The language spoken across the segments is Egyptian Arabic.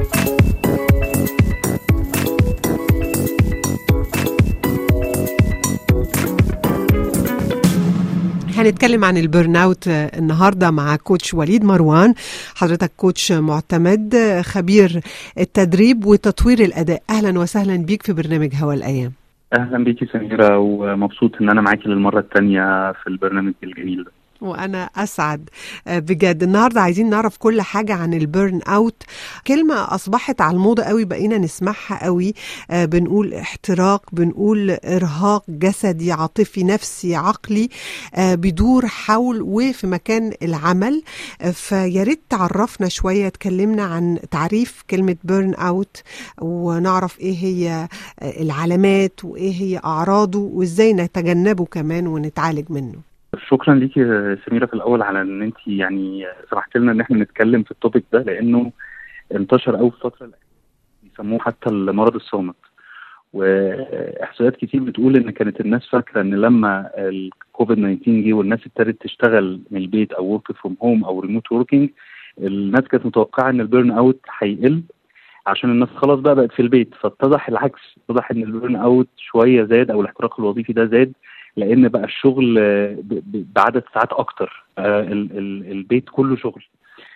هنتكلم عن البرن اوت النهارده مع كوتش وليد مروان حضرتك كوتش معتمد خبير التدريب وتطوير الاداء اهلا وسهلا بيك في برنامج هوا الايام اهلا بيكي سميره ومبسوط ان انا معاكي للمره الثانيه في البرنامج الجميل ده وانا اسعد بجد النهارده عايزين نعرف كل حاجه عن البيرن اوت كلمه اصبحت على الموضه قوي بقينا نسمعها قوي بنقول احتراق بنقول ارهاق جسدي عاطفي نفسي عقلي بيدور حول وفي مكان العمل فيا ريت تعرفنا شويه تكلمنا عن تعريف كلمه بيرن اوت ونعرف ايه هي العلامات وايه هي اعراضه وازاي نتجنبه كمان ونتعالج منه شكرا ليكي سميره في الاول على ان انت يعني سمحت لنا ان احنا نتكلم في التوبيك ده لانه انتشر قوي في الفتره بيسموه حتى المرض الصامت واحصائيات كتير بتقول ان كانت الناس فاكره ان لما الكوفيد 19 جه والناس ابتدت تشتغل من البيت او ورك فروم هوم او ريموت وركينج الناس كانت متوقعه ان البيرن اوت هيقل عشان الناس خلاص بقى بقت في البيت فاتضح العكس اتضح ان البيرن اوت شويه زاد او الاحتراق الوظيفي ده زاد لان بقى الشغل بعدد ساعات اكتر البيت كله شغل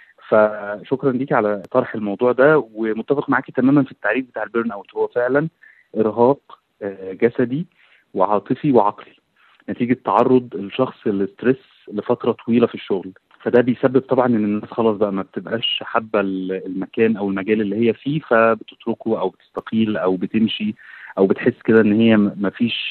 فشكرا ليكي على طرح الموضوع ده ومتفق معاكي تماما في التعريف بتاع البيرن اوت هو فعلا ارهاق جسدي وعاطفي وعقلي نتيجه تعرض الشخص للستريس لفتره طويله في الشغل فده بيسبب طبعا ان الناس خلاص بقى ما بتبقاش حابه المكان او المجال اللي هي فيه فبتتركه او بتستقيل او بتمشي او بتحس كده ان هي ما فيش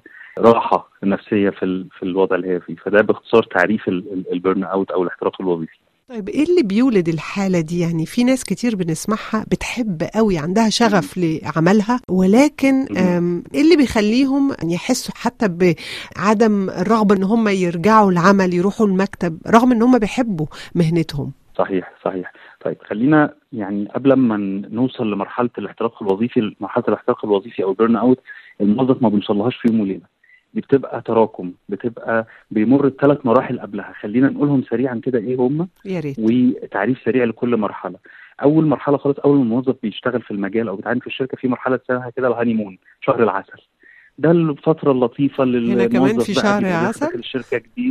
راحه نفسيه في في الوضع اللي هي فيه فده باختصار تعريف البيرن اوت او الاحتراق الوظيفي طيب ايه اللي بيولد الحالة دي يعني في ناس كتير بنسمعها بتحب قوي عندها شغف لعملها ولكن ايه اللي بيخليهم يحسوا حتى بعدم الرغبة ان هم يرجعوا العمل يروحوا المكتب رغم ان هم بيحبوا مهنتهم صحيح صحيح طيب خلينا يعني قبل ما نوصل لمرحله الاحتراق الوظيفي مرحله الاحتراق الوظيفي او البيرن اوت الموظف ما بيوصلهاش في يوم وليله دي بتبقى تراكم بتبقى بيمر الثلاث مراحل قبلها خلينا نقولهم سريعا كده ايه هم يا ريت وتعريف سريع لكل مرحله اول مرحله خالص اول ما الموظف بيشتغل في المجال او بيتعين في الشركه في مرحله اسمها كده الهاني مون شهر العسل ده الفتره اللطيفه اللي هنا كمان في شهر عسل الشركه جديد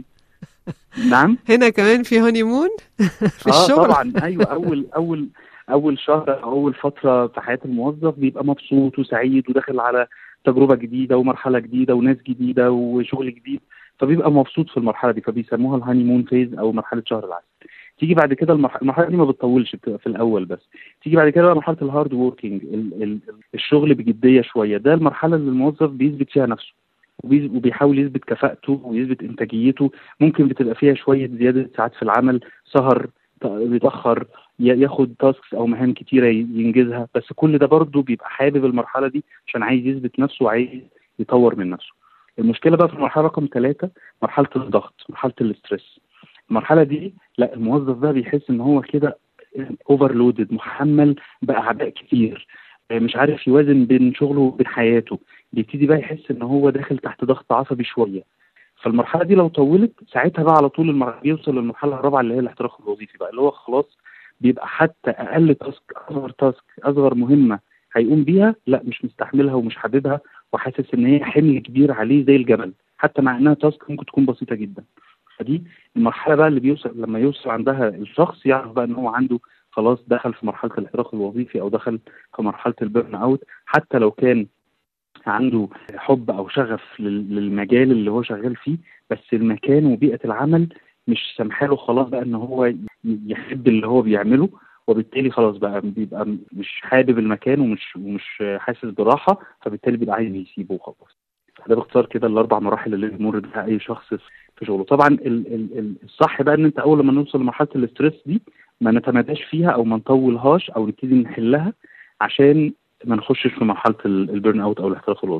نعم هنا كمان في هاني مون في آه الشغل طبعا ايوه اول اول اول شهر او اول فتره في حياه الموظف بيبقى مبسوط وسعيد وداخل على تجربه جديده ومرحله جديده وناس جديده وشغل جديد فبيبقى مبسوط في المرحله دي فبيسموها الهاني مون فيز او مرحله شهر العسل تيجي بعد كده المرحله, المرحلة دي ما بتطولش بتبقى في الاول بس تيجي بعد كده بقى مرحله الهارد ووركينج ال ال الشغل بجديه شويه ده المرحله اللي الموظف بيثبت فيها نفسه وبيحاول يثبت كفاءته ويثبت انتاجيته ممكن بتبقى فيها شويه زياده ساعات في العمل سهر بيتاخر ياخد تاسكس او مهام كتيره ينجزها بس كل ده برضه بيبقى حابب المرحله دي عشان عايز يثبت نفسه وعايز يطور من نفسه المشكله بقى في المرحله رقم ثلاثة مرحله الضغط مرحله الاسترس المرحله دي لا الموظف بقى بيحس ان هو كده اوفرلودد محمل باعباء كتير مش عارف يوازن بين شغله وبين حياته بيبتدي بقى يحس ان هو داخل تحت ضغط عصبي شويه فالمرحله دي لو طولت ساعتها بقى على طول المرحله بيوصل للمرحله الرابعه اللي هي الاحتراق الوظيفي بقى اللي هو خلاص بيبقى حتى اقل تاسك اصغر تاسك اصغر مهمه هيقوم بيها لا مش مستحملها ومش حاببها وحاسس ان هي حمل كبير عليه زي الجبل حتى مع انها تاسك ممكن تكون بسيطه جدا فدي المرحله بقى اللي بيوصل لما يوصل عندها الشخص يعرف بقى ان هو عنده خلاص دخل في مرحله الاحتراق الوظيفي او دخل في مرحله البيرن اوت حتى لو كان عنده حب او شغف للمجال اللي هو شغال فيه بس المكان وبيئه العمل مش سامحاله خلاص بقى ان هو يحب اللي هو بيعمله وبالتالي خلاص بقى بيبقى مش حابب المكان ومش ومش حاسس براحه فبالتالي بيبقى عايز يسيبه وخلاص ده باختصار كده الاربع مراحل اللي بيمر بها اي شخص في شغله طبعا ال ال الصح بقى ان انت اول ما نوصل لمرحله الاسترس دي ما نتماداش فيها او ما نطولهاش او نبتدي نحلها عشان ما نخشش في مرحله البيرن اوت او الاحتراق الوظيفي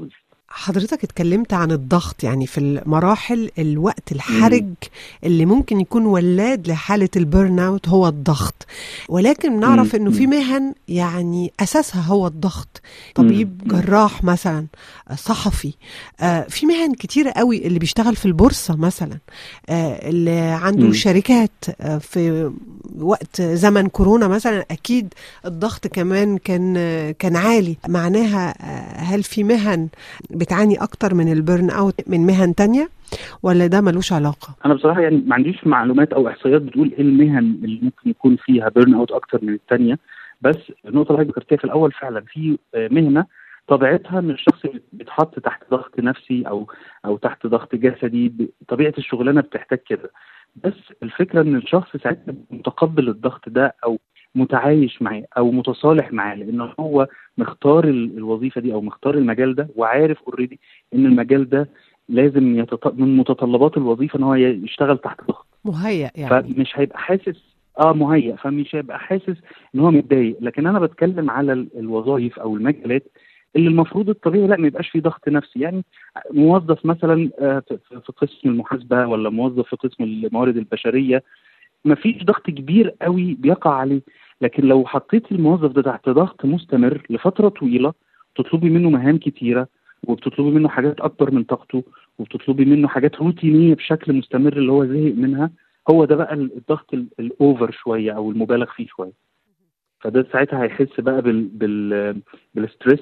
حضرتك اتكلمت عن الضغط يعني في المراحل الوقت الحرج اللي ممكن يكون ولاد لحالة البيرن اوت هو الضغط ولكن نعرف انه في مهن يعني اساسها هو الضغط طبيب جراح مثلا صحفي آه في مهن كتيرة قوي اللي بيشتغل في البورصة مثلا آه اللي عنده شركات آه في وقت زمن كورونا مثلا اكيد الضغط كمان كان كان عالي معناها هل في مهن بتعاني اكتر من البيرن اوت من مهن تانية ولا ده ملوش علاقه؟ انا بصراحه يعني ما عنديش معلومات او احصائيات بتقول ايه المهن اللي ممكن يكون فيها بيرن اوت اكتر من الثانيه بس النقطه اللي ذكرتيها في الاول فعلا في مهنه طبيعتها ان الشخص بيتحط تحت ضغط نفسي او او تحت ضغط جسدي طبيعه الشغلانه بتحتاج كده بس الفكره ان الشخص ساعتها متقبل الضغط ده او متعايش معاه او متصالح معاه لان هو مختار الوظيفه دي او مختار المجال ده وعارف اوريدي ان المجال ده لازم يتط... من متطلبات الوظيفه ان هو يشتغل تحت ضغط مهيأ يعني فمش هيبقى حاسس اه مهيأ فمش هيبقى حاسس ان هو متضايق لكن انا بتكلم على الوظائف او المجالات اللي المفروض الطبيعي لا ما يبقاش فيه ضغط نفسي يعني موظف مثلا في قسم المحاسبه ولا موظف في قسم الموارد البشريه ما فيش ضغط كبير قوي بيقع عليه لكن لو حطيت الموظف ده تحت ضغط مستمر لفتره طويله تطلبي منه مهام كتيره وبتطلبي منه حاجات اكبر من طاقته وبتطلبي منه حاجات روتينيه بشكل مستمر اللي هو زهق منها هو ده بقى الضغط الاوفر شويه او المبالغ فيه شويه فده ساعتها هيحس بقى بال بال بالستريس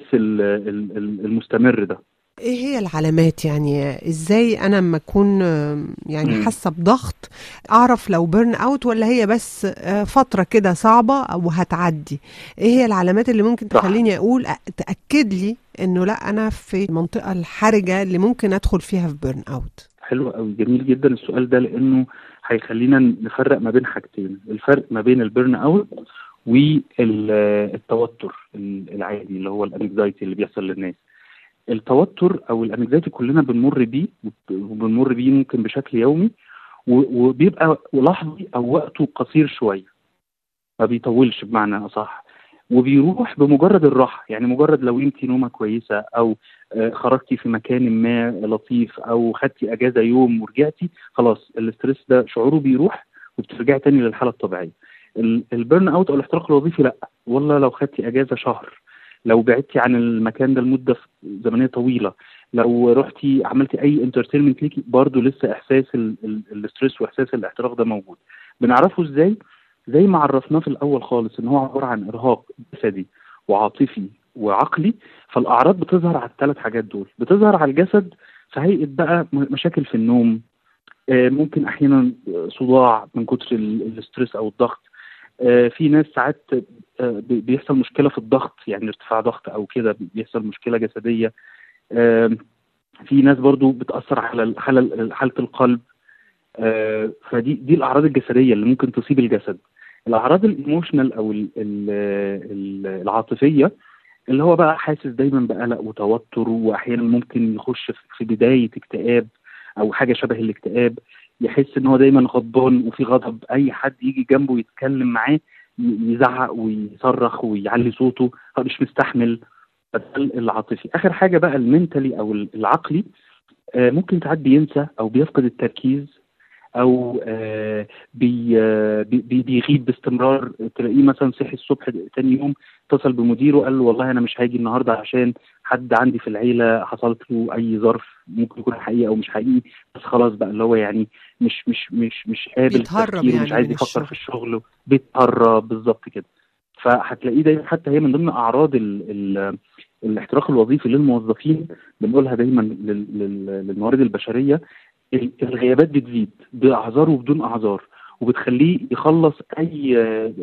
المستمر ده ايه هي العلامات يعني ازاي انا لما اكون يعني حاسه بضغط اعرف لو بيرن اوت ولا هي بس فتره كده صعبه او هتعدي ايه هي العلامات اللي ممكن تخليني اقول تاكد لي انه لا انا في المنطقه الحرجه اللي ممكن ادخل فيها في بيرن اوت حلو قوي جميل جدا السؤال ده لانه هيخلينا نفرق ما بين حاجتين الفرق ما بين البيرن اوت والتوتر العادي اللي هو الانكزايتي اللي بيحصل للناس التوتر او الانكزايتي كلنا بنمر بيه وبنمر بيه ممكن بشكل يومي وبيبقى لحظي او وقته قصير شويه ما بيطولش بمعنى اصح وبيروح بمجرد الراحه يعني مجرد لو انت نومه كويسه او خرجتي في مكان ما لطيف او خدتي اجازه يوم ورجعتي خلاص الاسترس ده شعوره بيروح وبترجعي تاني للحاله الطبيعيه البيرن اوت او الاحتراق الوظيفي لا والله لو خدتي اجازه شهر لو بعدتي عن المكان ده لمده زمنيه طويله لو رحتي عملتي اي انترتينمنت ليكي برضه لسه احساس الاسترس واحساس الاحتراق ده موجود بنعرفه ازاي زي ما عرفناه في الاول خالص ان هو عباره عن ارهاق جسدي وعاطفي وعقلي فالاعراض بتظهر على الثلاث حاجات دول بتظهر على الجسد في هيئه بقى مشاكل في النوم ممكن احيانا صداع من كتر الاسترس او الضغط في ناس ساعات بيحصل مشكله في الضغط يعني ارتفاع ضغط او كده بيحصل مشكله جسديه في ناس برضو بتاثر على حاله حاله القلب فدي دي الاعراض الجسديه اللي ممكن تصيب الجسد الاعراض الايموشنال او ال ال ال العاطفيه اللي هو بقى حاسس دايما بقلق وتوتر واحيانا ممكن يخش في بدايه اكتئاب او حاجه شبه الاكتئاب يحس ان هو دايما غضبان وفي غضب اي حد يجي جنبه يتكلم معاه يزعق ويصرخ ويعلي صوته هو مش مستحمل العاطفي اخر حاجه بقى المنتلي او العقلي ممكن ساعات بينسى او بيفقد التركيز او بي بي بيغيب باستمرار تلاقيه مثلا صحي الصبح تاني يوم اتصل بمديره قال له والله انا مش هاجي النهارده عشان حد عندي في العيله حصلت له اي ظرف ممكن يكون حقيقي او مش حقيقي بس خلاص بقى اللي هو يعني مش مش مش مش قابل بيتهرب يعني مش عايز يفكر في الشغل بيتهرب بالظبط كده فهتلاقيه دايما حتى هي من ضمن اعراض ال ال الاحتراق الوظيفي للموظفين بنقولها دايما للموارد البشريه الغيابات بتزيد باعذار وبدون اعذار وبتخليه يخلص اي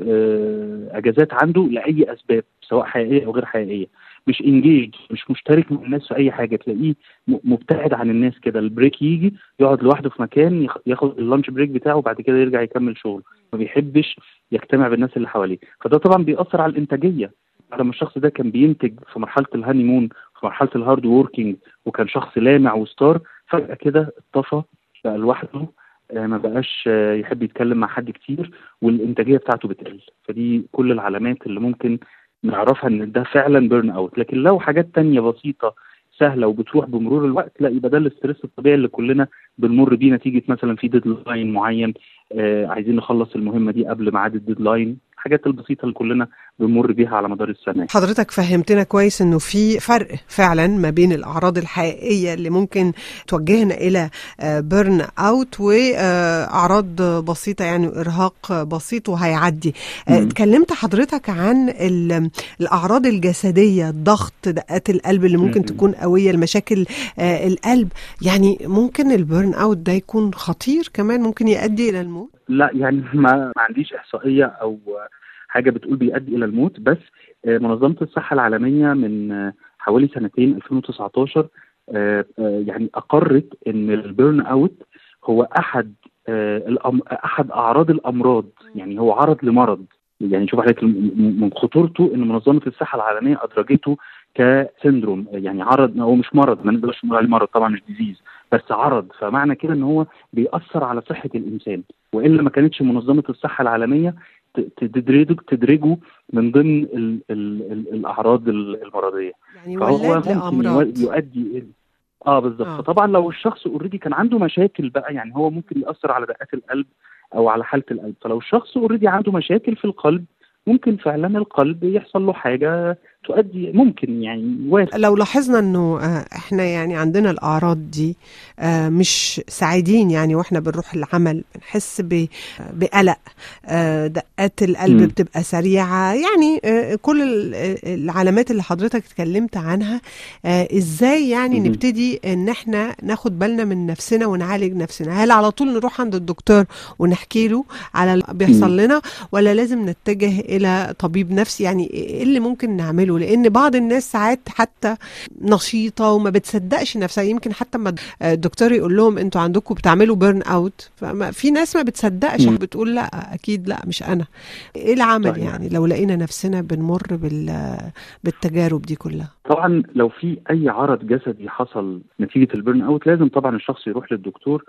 اجازات عنده لاي اسباب سواء حقيقيه او غير حقيقيه مش انجيج مش مشترك مع الناس في اي حاجه تلاقيه مبتعد عن الناس كده البريك يجي يقعد لوحده في مكان ياخد اللانش بريك بتاعه وبعد كده يرجع يكمل شغله ما بيحبش يجتمع بالناس اللي حواليه فده طبعا بيأثر على الانتاجيه لما الشخص ده كان بينتج في مرحله الهاني مون في مرحله الهارد ووركينج وكان شخص لامع وستار فجاه كده اتطفى بقى لوحده ما بقاش يحب يتكلم مع حد كتير والانتاجيه بتاعته بتقل فدي كل العلامات اللي ممكن نعرفها ان ده فعلا بيرن اوت لكن لو حاجات تانية بسيطه سهله وبتروح بمرور الوقت لا يبقى ده الاسترس الطبيعي اللي كلنا بنمر بيه نتيجه مثلا في ديدلاين معين آه عايزين نخلص المهمه دي قبل ميعاد الديدلاين الحاجات البسيطه اللي كلنا بنمر بيها على مدار السنه حضرتك فهمتنا كويس انه في فرق فعلا ما بين الاعراض الحقيقيه اللي ممكن توجهنا الى بيرن اوت واعراض بسيطه يعني ارهاق بسيط وهيعدي اتكلمت حضرتك عن الاعراض الجسديه الضغط دقات القلب اللي ممكن تكون قويه المشاكل القلب يعني ممكن البيرن اوت ده يكون خطير كمان ممكن يؤدي الى الموت لا يعني ما, ما عنديش احصائيه او حاجه بتقول بيؤدي الى الموت بس منظمه الصحه العالميه من حوالي سنتين 2019 يعني اقرت ان البيرن اوت هو احد احد اعراض الامراض يعني هو عرض لمرض يعني شوف حضرتك من خطورته ان منظمه الصحه العالميه ادرجته كسندروم يعني عرض هو مش مرض ما نقدرش نقول عليه مرض طبعا مش ديزيز بس عرض فمعنى كده ان هو بيأثر على صحه الانسان والا ما كانتش منظمه الصحه العالميه تدرجه تدرجه من ضمن ال ال ال الاعراض المرضيه يعني فهو ممكن يؤدي اه بالظبط آه. فطبعا لو الشخص اوريدي كان عنده مشاكل بقى يعني هو ممكن ياثر على دقات القلب او على حاله القلب فلو الشخص اوريدي عنده مشاكل في القلب ممكن فعلا القلب يحصل له حاجه تؤدي ممكن يعني وارد لو لاحظنا انه احنا يعني عندنا الاعراض دي مش سعيدين يعني واحنا بنروح العمل بنحس بقلق دقات القلب م. بتبقى سريعه يعني كل العلامات اللي حضرتك اتكلمت عنها ازاي يعني م. نبتدي ان احنا ناخد بالنا من نفسنا ونعالج نفسنا هل على طول نروح عند الدكتور ونحكي له على اللي بيحصل لنا ولا لازم نتجه الى طبيب نفسي يعني ايه اللي ممكن نعمله لان بعض الناس ساعات حتى نشيطه وما بتصدقش نفسها يمكن حتى ما الدكتور يقول لهم انتوا عندكم بتعملوا بيرن اوت ففي ناس ما بتصدقش م. بتقول لا اكيد لا مش انا ايه العمل طيب. يعني لو لقينا نفسنا بنمر بال بالتجارب دي كلها طبعا لو في اي عرض جسدي حصل نتيجه البيرن اوت لازم طبعا الشخص يروح للدكتور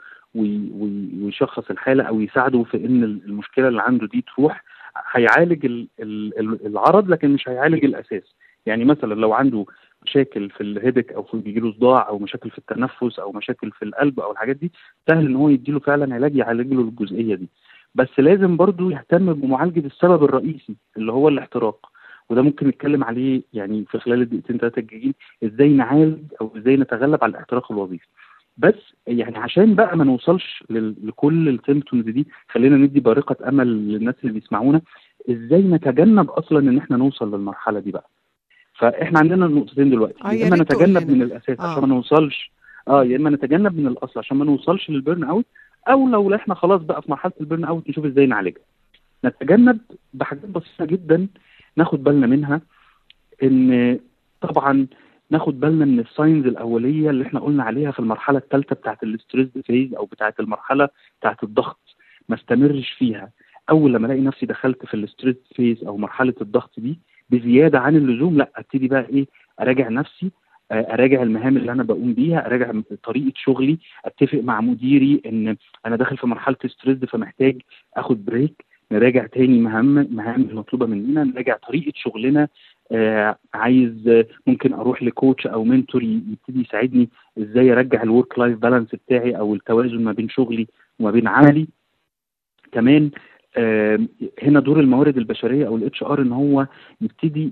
ويشخص الحاله او يساعده في ان المشكله اللي عنده دي تروح هيعالج العرض لكن مش هيعالج الاساس يعني مثلا لو عنده مشاكل في الهيدك او في بيجيله صداع او مشاكل في التنفس او مشاكل في القلب او الحاجات دي سهل ان هو يديله فعلا علاج يعالج له الجزئيه دي بس لازم برضو يهتم بمعالجه السبب الرئيسي اللي هو الاحتراق وده ممكن نتكلم عليه يعني في خلال الدقيقتين ثلاثه الجايين ازاي نعالج او ازاي نتغلب على الاحتراق الوظيفي بس يعني عشان بقى ما نوصلش لكل السيمتومز دي خلينا ندي بارقه امل للناس اللي بيسمعونا ازاي نتجنب اصلا ان احنا نوصل للمرحله دي بقى فاحنا عندنا النقطتين دلوقتي آه يا اما نتجنب من الاساس آه. عشان ما نوصلش اه يا اما نتجنب من الاصل عشان ما نوصلش للبيرن اوت او لو احنا خلاص بقى في مرحله البيرن اوت نشوف ازاي نعالجها نتجنب بحاجات بسيطه جدا ناخد بالنا منها ان طبعا ناخد بالنا من الساينز الاوليه اللي احنا قلنا عليها في المرحله الثالثه بتاعت الاستريس فيز او بتاعت المرحله بتاعت الضغط ما استمرش فيها اول لما الاقي نفسي دخلت في الاستريس فيز او مرحله الضغط دي بزياده عن اللزوم لا ابتدي بقى ايه اراجع نفسي اراجع المهام اللي انا بقوم بيها اراجع طريقه شغلي اتفق مع مديري ان انا داخل في مرحله ستريس فمحتاج اخد بريك نراجع تاني مهام مهام المطلوبه مننا نراجع طريقه شغلنا آه عايز آه ممكن اروح لكوتش او منتور يبتدي يساعدني ازاي ارجع الورك لايف بالانس بتاعي او التوازن ما بين شغلي وما بين عملي كمان آه هنا دور الموارد البشريه او الاتش ار ان هو يبتدي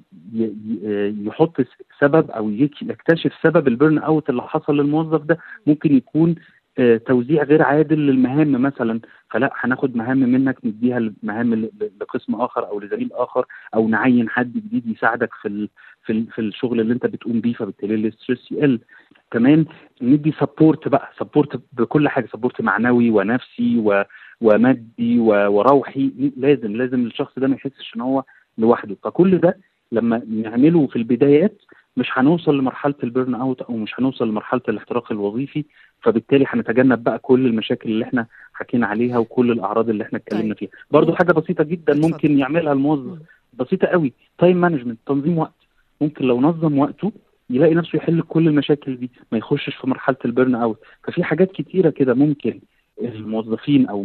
يحط سبب او يكتشف سبب البيرن اوت اللي حصل للموظف ده ممكن يكون آه توزيع غير عادل للمهام مثلا فلا هناخد مهام منك نديها مهام لقسم اخر او لزميل اخر او نعين حد جديد يساعدك في ال في, ال في الشغل اللي انت بتقوم بيه فبالتالي الاستريس يقل كمان ندي سبورت بقى سبورت بكل حاجه سبورت معنوي ونفسي و ومادي وروحي لازم لازم الشخص ده ما يحسش ان هو لوحده فكل ده لما نعمله في البدايات مش هنوصل لمرحله البيرن اوت او مش هنوصل لمرحله الاحتراق الوظيفي فبالتالي هنتجنب بقى كل المشاكل اللي احنا حكينا عليها وكل الاعراض اللي احنا اتكلمنا فيها برضو حاجه بسيطه جدا ممكن يعملها الموظف بسيطه قوي تايم مانجمنت تنظيم وقت ممكن لو نظم وقته يلاقي نفسه يحل كل المشاكل دي ما يخشش في مرحله البيرن اوت ففي حاجات كتيره كده ممكن الموظفين او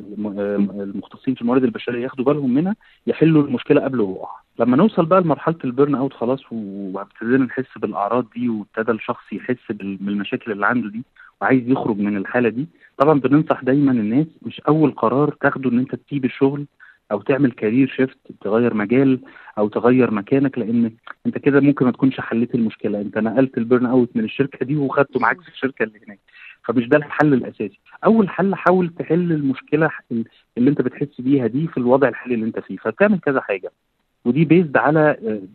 المختصين في الموارد البشريه ياخدوا بالهم منها يحلوا المشكله قبل وقوعها لما نوصل بقى لمرحله البيرن اوت خلاص وابتدينا نحس بالاعراض دي وابتدى الشخص يحس بالمشاكل اللي عنده دي وعايز يخرج من الحاله دي طبعا بننصح دايما الناس مش اول قرار تاخده ان انت تسيب الشغل او تعمل كارير شيفت تغير مجال او تغير مكانك لان انت كده ممكن ما تكونش حليت المشكله انت نقلت البيرن اوت من الشركه دي وخدته معاك في الشركه اللي هناك فمش ده الحل الاساسي اول حل حاول تحل المشكله اللي انت بتحس بيها دي في الوضع الحالي اللي انت فيه فتعمل كذا حاجه ودي بيزد على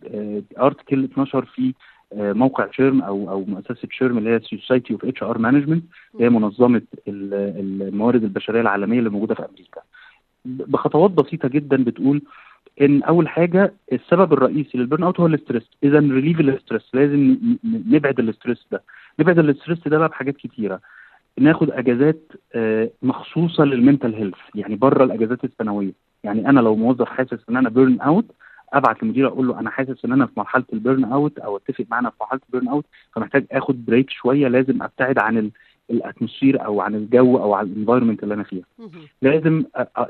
ارتكل اتنشر في موقع شيرم او او مؤسسه شيرم اللي هي سوسايتي اوف اتش ار مانجمنت هي منظمه الموارد البشريه العالميه اللي موجوده في امريكا بخطوات بسيطه جدا بتقول ان اول حاجه السبب الرئيسي للبرن اوت هو الاسترس اذا ريليف الاسترس لازم نبعد الاسترس ده نبعد الاسترس ده بقى بحاجات كتيره ناخد اجازات مخصوصه للمنتال هيلث يعني بره الاجازات السنويه يعني انا لو موظف حاسس ان انا بيرن اوت ابعت للمدير اقول له انا حاسس ان انا في مرحله البيرن اوت او اتفق معانا في مرحله البيرن اوت فمحتاج اخد بريك شويه لازم ابتعد عن الاتموسفير او عن الجو او عن الانفايرمنت اللي انا فيها لازم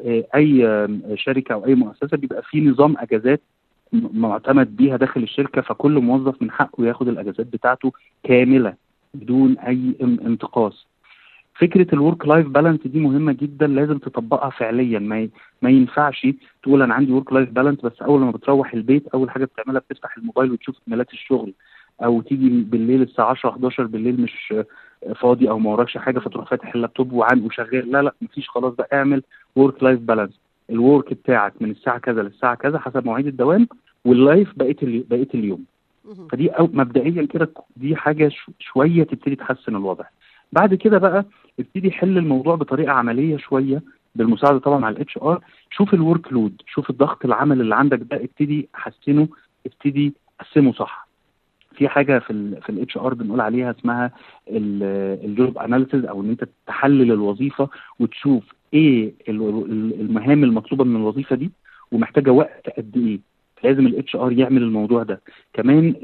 اي شركه او اي مؤسسه بيبقى في نظام اجازات معتمد بيها داخل الشركه فكل موظف من حقه ياخد الاجازات بتاعته كامله بدون اي انتقاص فكره الورك لايف بالانس دي مهمه جدا لازم تطبقها فعليا ما ما ينفعش تقول انا عندي ورك لايف بالانس بس اول ما بتروح البيت اول حاجه بتعملها بتفتح الموبايل وتشوف ايميلات الشغل او تيجي بالليل الساعه 10 11 بالليل مش فاضي او ما وراكش حاجه فتروح فاتح اللابتوب وعن وشغال لا لا مفيش خلاص بقى اعمل ورك لايف بالانس الورك بتاعك من الساعه كذا للساعه كذا حسب مواعيد الدوام واللايف بقيه بقيه اليوم فدي أو مبدئيا كده دي حاجه شويه تبتدي تحسن الوضع بعد كده بقى ابتدي حل الموضوع بطريقه عمليه شويه بالمساعده طبعا مع الاتش ار شوف الورك لود شوف الضغط العمل اللي عندك ده ابتدي حسنه ابتدي قسمه صح في حاجه في ال في الاتش ار بنقول عليها اسمها الجوب اناليسيز او ان انت تحلل الوظيفه وتشوف ايه المهام المطلوبه من الوظيفه دي ومحتاجه وقت قد ايه لازم الاتش ار يعمل الموضوع ده كمان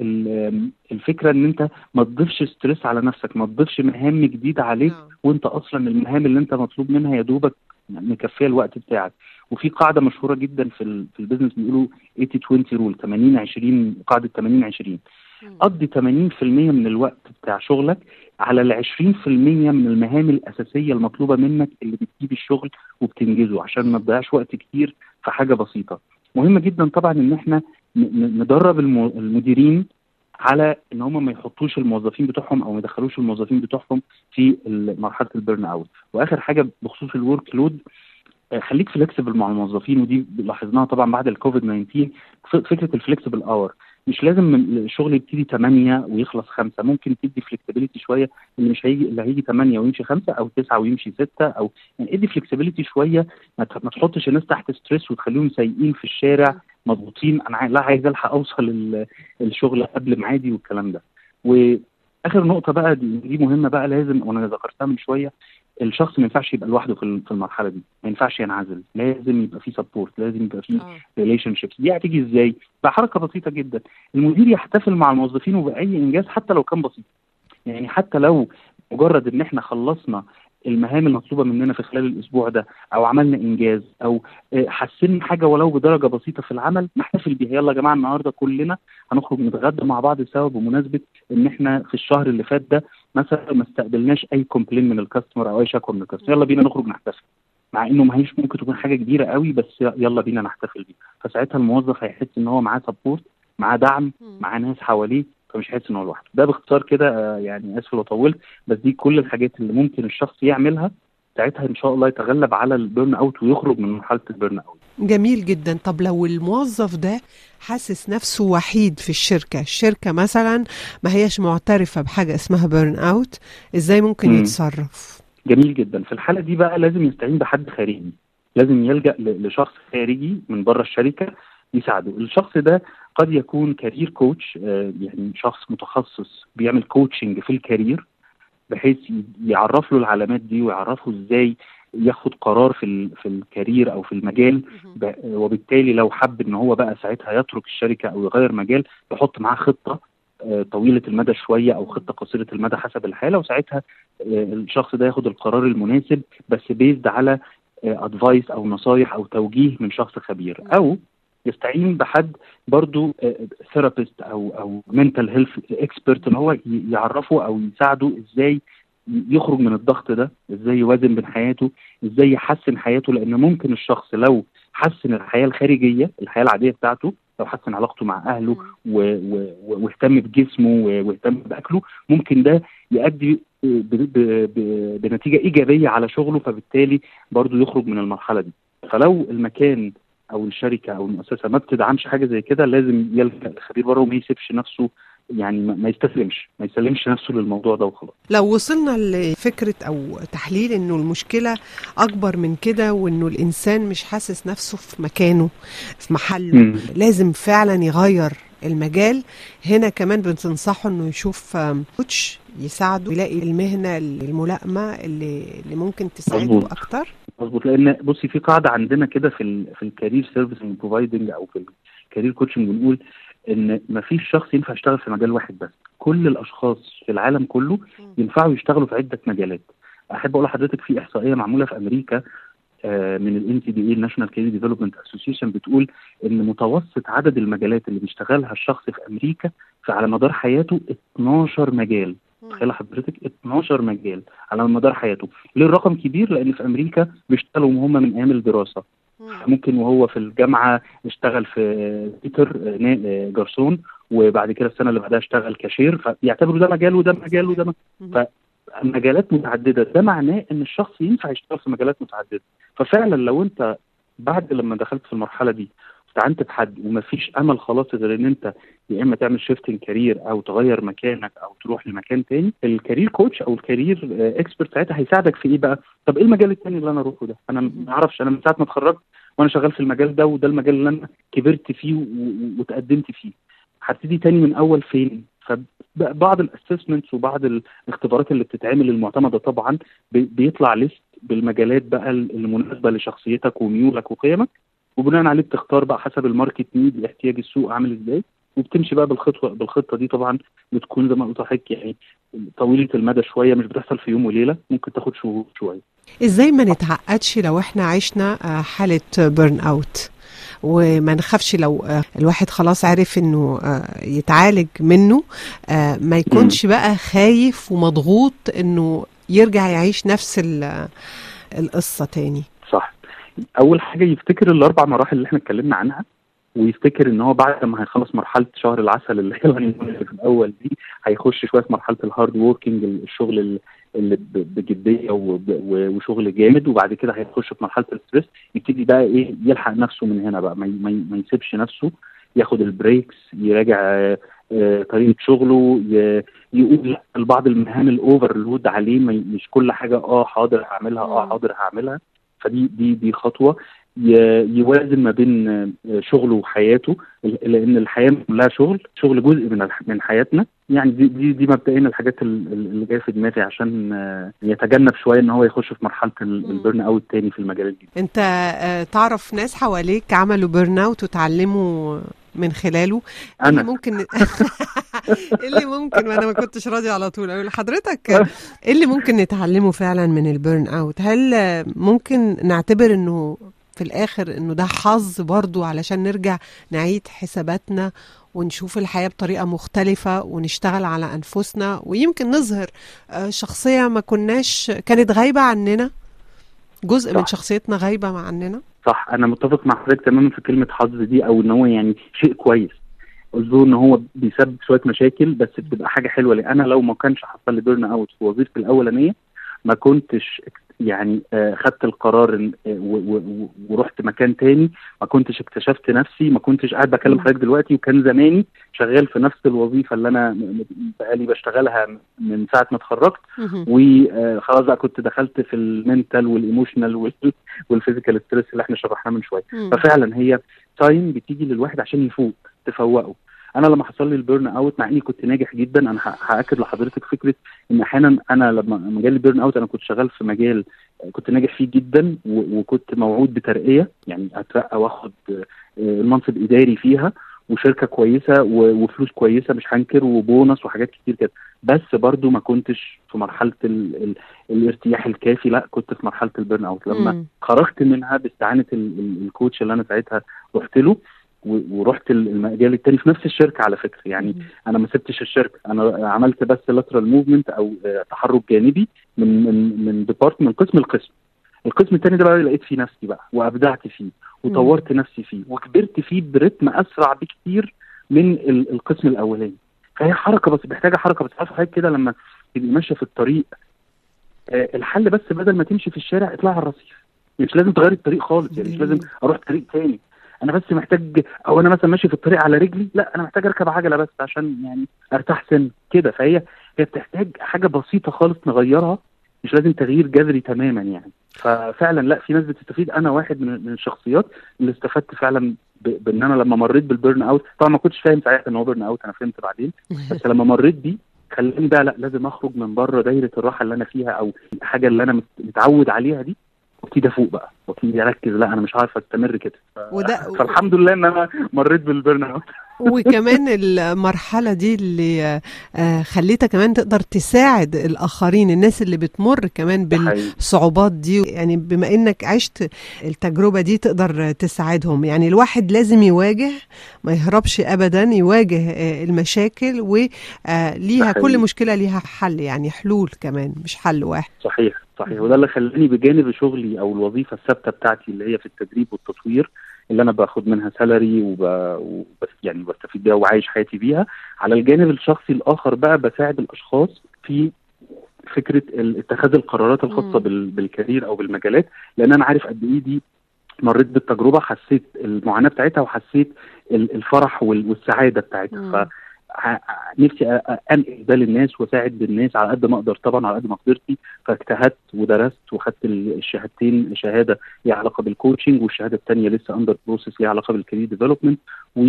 الفكره ان انت ما تضيفش ستريس على نفسك ما تضيفش مهام جديده عليك وانت اصلا المهام اللي انت مطلوب منها يا دوبك مكفيه الوقت بتاعك وفي قاعده مشهوره جدا في في البيزنس بيقولوا 80 20 رول 80 20 قاعده 80 20 قضي 80% من الوقت بتاع شغلك على ال 20% من المهام الاساسيه المطلوبه منك اللي بتجيب الشغل وبتنجزه عشان ما تضيعش وقت كتير في حاجه بسيطه مهم جدا طبعا ان احنا ندرب المديرين على ان هم ما يحطوش الموظفين بتوعهم او ما يدخلوش الموظفين بتوعهم في مرحله البيرن اوت واخر حاجه بخصوص الورك لود خليك فليكسبل مع الموظفين ودي لاحظناها طبعا بعد الكوفيد 19 فكره الفليكسبل اور مش لازم الشغل يبتدي 8 ويخلص 5 ممكن تدي فلكسبيليتي شويه اللي مش هيجي اللي هيجي 8 ويمشي 5 او 9 ويمشي 6 او يعني ادي فلكسبيليتي شويه ما تحطش الناس تحت ستريس وتخليهم سايقين في الشارع مضغوطين انا لا عايز الحق اوصل الشغل قبل ميعادي والكلام ده واخر نقطه بقى دي, دي مهمه بقى لازم وانا ذكرتها من شويه الشخص ما ينفعش يبقى لوحده في في المرحله دي ما ينفعش ينعزل لازم يبقى في سبورت لازم يبقى في ريليشن شيبس دي هتيجي ازاي بحركه بسيطه جدا المدير يحتفل مع الموظفين وباي انجاز حتى لو كان بسيط يعني حتى لو مجرد ان احنا خلصنا المهام المطلوبه مننا في خلال الاسبوع ده او عملنا انجاز او حسنا حاجه ولو بدرجه بسيطه في العمل نحتفل بيها يلا يا جماعه النهارده كلنا هنخرج نتغدى مع بعض سوا بمناسبه ان احنا في الشهر اللي فات ده مثلا ما استقبلناش اي كومبلين من الكاستمر او اي شكوى من الكاستمر يلا بينا نخرج نحتفل مع انه ما هيش ممكن تكون حاجه كبيره قوي بس يلا بينا نحتفل بيه فساعتها الموظف هيحس ان هو معاه سبورت معاه دعم معاه ناس حواليه فمش هيحس ان هو لوحده ده باختصار كده يعني اسف لو طولت بس دي كل الحاجات اللي ممكن الشخص يعملها ساعتها ان شاء الله يتغلب على البيرن اوت ويخرج من مرحله البيرن اوت جميل جدا طب لو الموظف ده حاسس نفسه وحيد في الشركة الشركة مثلا ما هيش معترفة بحاجة اسمها بيرن اوت ازاي ممكن م. يتصرف جميل جدا في الحالة دي بقى لازم يستعين بحد خارجي لازم يلجأ لشخص خارجي من بره الشركة يساعده الشخص ده قد يكون كارير كوتش يعني شخص متخصص بيعمل كوتشنج في الكارير بحيث يعرف له العلامات دي ويعرفه ازاي ياخد قرار في في الكارير او في المجال وبالتالي لو حب ان هو بقى ساعتها يترك الشركه او يغير مجال يحط معاه خطه طويله المدى شويه او خطه قصيره المدى حسب الحاله وساعتها الشخص ده ياخد القرار المناسب بس بيزد على ادفايس او نصايح او توجيه من شخص خبير او يستعين بحد برضو ثيرابيست او او منتال هيلث اكسبرت ان هو يعرفه او يساعده ازاي يخرج من الضغط ده ازاي يوازن بين حياته ازاي يحسن حياته لان ممكن الشخص لو حسن الحياه الخارجيه الحياه العاديه بتاعته لو حسن علاقته مع اهله واهتم بجسمه واهتم باكله ممكن ده يؤدي بنتيجه ايجابيه على شغله فبالتالي برضه يخرج من المرحله دي فلو المكان او الشركه او المؤسسه ما بتدعمش حاجه زي كده لازم يلجا الخبير بره وما يسيبش نفسه يعني ما يستسلمش ما يسلمش نفسه للموضوع ده وخلاص لو وصلنا لفكره او تحليل انه المشكله اكبر من كده وانه الانسان مش حاسس نفسه في مكانه في محله م. لازم فعلا يغير المجال هنا كمان بتنصحه انه يشوف كوتش يساعده يلاقي المهنه الملائمه اللي اللي ممكن تساعده مظبوط. اكتر مظبوط لان بصي في قاعده عندنا كده في ال في الكارير سيرفيسنج بروفايدنج او في الكارير كوتشنج بنقول ان ما فيش شخص ينفع يشتغل في مجال واحد بس كل الاشخاص في العالم كله ينفعوا يشتغلوا في عده مجالات احب اقول لحضرتك في احصائيه معموله في امريكا من الان سي دي اي الناشونال كارير ديفلوبمنت اسوسيشن بتقول ان متوسط عدد المجالات اللي بيشتغلها الشخص في امريكا فعلى مدار حياته 12 مجال تخيل حضرتك 12 مجال على مدار حياته ليه الرقم كبير لان في امريكا بيشتغلوا هم من ايام الدراسه ممكن وهو في الجامعه اشتغل في بيتر جرسون وبعد كده السنه اللي بعدها اشتغل كاشير فيعتبروا ده مجال وده مجال وده مجال فمجالات متعدده ده معناه ان الشخص ينفع يشتغل في مجالات متعدده ففعلا لو انت بعد لما دخلت في المرحله دي استعنت بحد ومفيش امل خلاص غير ان انت يا اما تعمل شيفتنج كارير او تغير مكانك او تروح لمكان تاني الكارير كوتش او الكارير اكسبرت ساعتها هيساعدك في ايه بقى طب ايه المجال التاني اللي انا اروحه ده انا ما اعرفش انا من ساعه ما اتخرجت وانا شغال في المجال ده وده المجال اللي انا كبرت فيه وتقدمت فيه هبتدي تاني من اول فين فبعض الاسسمنتس وبعض الاختبارات اللي بتتعمل المعتمده طبعا بيطلع ليست بالمجالات بقى المناسبه لشخصيتك وميولك وقيمك وبناء عليه بتختار بقى حسب الماركت نيد احتياج السوق عامل ازاي وبتمشي بقى بالخطوه بالخطه دي طبعا بتكون زي ما قلت لحضرتك يعني طويله المدى شويه مش بتحصل في يوم وليله ممكن تاخد شهور شويه ازاي ما نتعقدش لو احنا عشنا حاله بيرن اوت وما نخافش لو الواحد خلاص عرف انه يتعالج منه ما يكونش بقى خايف ومضغوط انه يرجع يعيش نفس القصه تاني صح اول حاجه يفتكر الاربع مراحل اللي احنا اتكلمنا عنها ويفتكر ان هو بعد ما هيخلص مرحله شهر العسل اللي هي اللي في الاول دي هيخش شويه في مرحله الهارد ووركينج الشغل اللي بجديه وشغل جامد وبعد كده هيخش في مرحله الستريس يبتدي بقى ايه يلحق نفسه من هنا بقى ما, ما يسيبش نفسه ياخد البريكس يراجع طريقه شغله يقول لبعض المهام الاوفرلود عليه مش كل حاجه اه حاضر هعملها اه حاضر هعملها فدي دي دي خطوه يوازن ما بين شغله وحياته لان الحياه كلها شغل شغل جزء من من حياتنا يعني دي دي, دي مبدئيا الحاجات اللي جايه في دماغي عشان يتجنب شويه ان هو يخش في مرحله البيرن اوت تاني في المجالات دي انت تعرف ناس حواليك عملوا بيرن اوت وتعلموا من خلاله أنا. اللي ممكن اللي ممكن وانا ما كنتش راضي على طول اقول لحضرتك ايه اللي ممكن نتعلمه فعلا من البيرن اوت هل ممكن نعتبر انه في الاخر انه ده حظ برضو علشان نرجع نعيد حساباتنا ونشوف الحياة بطريقة مختلفة ونشتغل على أنفسنا ويمكن نظهر شخصية ما كناش كانت غايبة عننا جزء صح. من شخصيتنا غايبة عننا صح أنا متفق مع حضرتك تماما في كلمة حظ دي أو إن هو يعني شيء كويس الظهور ان هو بيسبب شويه مشاكل بس بتبقى حاجه حلوه لان انا لو ما كانش حصل لي بيرن اوت في وظيفتي الاولانيه ما كنتش يعني خدت القرار ورحت مكان تاني ما كنتش اكتشفت نفسي ما كنتش قاعد بكلم حضرتك دلوقتي وكان زماني شغال في نفس الوظيفه اللي انا بقالي بشتغلها من ساعه ما اتخرجت وخلاص بقى كنت دخلت في المنتال والايموشنال والفيزيكال ستريس اللي احنا شرحناه من شويه ففعلا هي تايم بتيجي للواحد عشان يفوق تفوقه انا لما حصل لي البيرن اوت مع اني كنت ناجح جدا انا هاكد لحضرتك فكره ان احيانا انا لما جالي البيرن اوت انا كنت شغال في مجال كنت ناجح فيه جدا وكنت موعود بترقيه يعني اترقى واخد المنصب اداري فيها وشركه كويسه وفلوس كويسه مش هنكر وبونص وحاجات كتير كده بس برضو ما كنتش في مرحله ال ال الارتياح الكافي لا كنت في مرحله البيرن اوت لما م. خرجت منها باستعانه الكوتش اللي انا ساعتها رحت له ورحت المجال التاني في نفس الشركه على فكره يعني م. انا ما سبتش الشركه انا عملت بس لاترال موفمنت او تحرك جانبي من من من ديبارت من قسم لقسم القسم الثاني ده بقى لقيت فيه نفسي بقى وابدعت فيه وطورت نفسي فيه وكبرت فيه برتم اسرع بكتير من القسم الاولاني فهي حركه بس محتاجه حركه بس عارف حضرتك كده لما تبقي ماشيه في الطريق آه الحل بس بدل ما تمشي في الشارع اطلع على الرصيف مش لازم تغير الطريق خالص يعني مش لازم اروح طريق تاني انا بس محتاج او انا مثلا ماشي في الطريق على رجلي لا انا محتاج اركب عجله بس عشان يعني ارتاح سن كده فهي هي بتحتاج حاجه بسيطه خالص نغيرها مش لازم تغيير جذري تماما يعني ففعلا لا في ناس بتستفيد انا واحد من, من الشخصيات اللي استفدت فعلا بان انا لما مريت بالبيرن اوت طبعا ما كنتش فاهم ساعتها ان هو بيرن اوت انا فهمت بعدين بس لما مريت بيه خلاني بقى لا لازم اخرج من بره دايره الراحه اللي انا فيها او الحاجه اللي انا متعود عليها دي وابتدي افوق بقى وابتدي اركز لا انا مش عارف استمر كده ف... وده فالحمد لله ان انا مريت بالبيرن اوت وكمان المرحلة دي اللي خليتها كمان تقدر تساعد الآخرين الناس اللي بتمر كمان بالصعوبات دي يعني بما إنك عشت التجربة دي تقدر تساعدهم يعني الواحد لازم يواجه ما يهربش أبدا يواجه المشاكل وليها كل مشكلة ليها حل يعني حلول كمان مش حل واحد صحيح صحيح وده اللي خلاني بجانب شغلي او الوظيفه الثابته بتاعتي اللي هي في التدريب والتطوير اللي انا باخد منها سالري وب... وبس يعني بستفيد بيها وعايش حياتي بيها على الجانب الشخصي الاخر بقى بساعد الاشخاص في فكره اتخاذ القرارات الخاصه بال... بالكارير او بالمجالات لان انا عارف قد ايه دي مريت بالتجربه حسيت المعاناه بتاعتها وحسيت الفرح والسعاده بتاعتها ف نفسي انقل ده للناس واساعد الناس على قد ما اقدر طبعا على قد ما قدرتي فاجتهدت ودرست وخدت الشهادتين شهاده ليها علاقه بالكوتشنج والشهاده الثانيه لسه اندر بروسيس ليها علاقه بالكارير ديفلوبمنت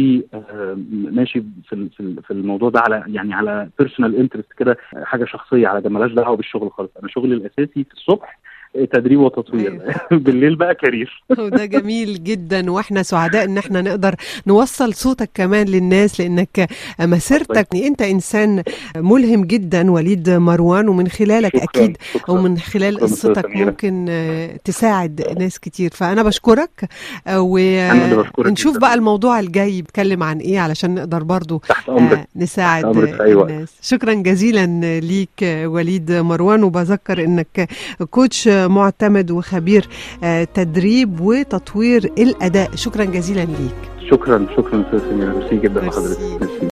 وماشي في في الموضوع ده على يعني على بيرسونال انترست كده حاجه شخصيه على ده مالهاش دعوه بالشغل خالص انا شغلي الاساسي في الصبح تدريب وتطوير أيوة. بالليل بقى كارير وده جميل جدا واحنا سعداء ان احنا نقدر نوصل صوتك كمان للناس لانك مسيرتك انت انسان ملهم جدا وليد مروان ومن خلالك شكرا. اكيد شكرا. ومن خلال شكرا قصتك سميرة. ممكن تساعد ناس كتير فانا بشكرك أنا اللي بشكرك ونشوف جداً. بقى الموضوع الجاي بيتكلم عن ايه علشان نقدر برضو تحت امرك نساعد تحت أمرك في أي وقت. الناس شكرا جزيلا ليك وليد مروان وبذكر انك كوتش معتمد وخبير تدريب وتطوير الاداء شكرا جزيلا ليك شكرا شكرا استاذ سمير ميرسي جدا لحضرتك ميرسي. ميرسي